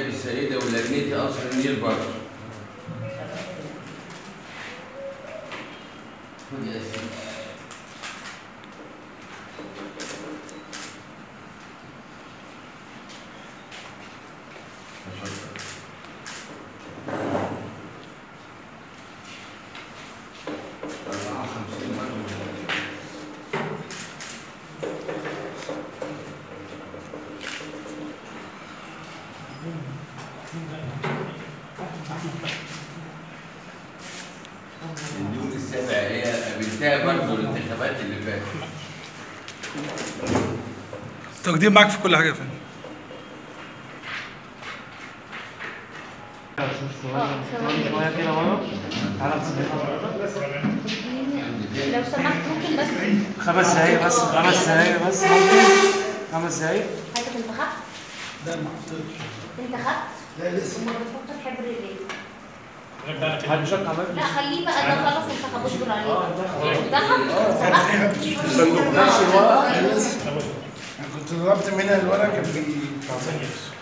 نائب السيدة ولجنتي قصر النيل برضه خد يا سيدي اتفضل. أربعة وخمسين مرة. اليوم السابع هي قابلتها برضه الانتخابات اللي فاتت تقديم معاك في كل حاجه يا فندم شوية كده ورا تعالى لو سمحت ممكن بس خمس دقايق بس خمس دقايق بس ممكن خمس دقايق حضرتك انت خدت؟ لا ما حطيتش انت خدت؟ لا لسه امال بتحط الحبر ليه؟ حد شك عمال لا خليه بقى ده خلاص انت هبصبر عليه ده لا لسه انا كنت ضربت منها الورقه كان بي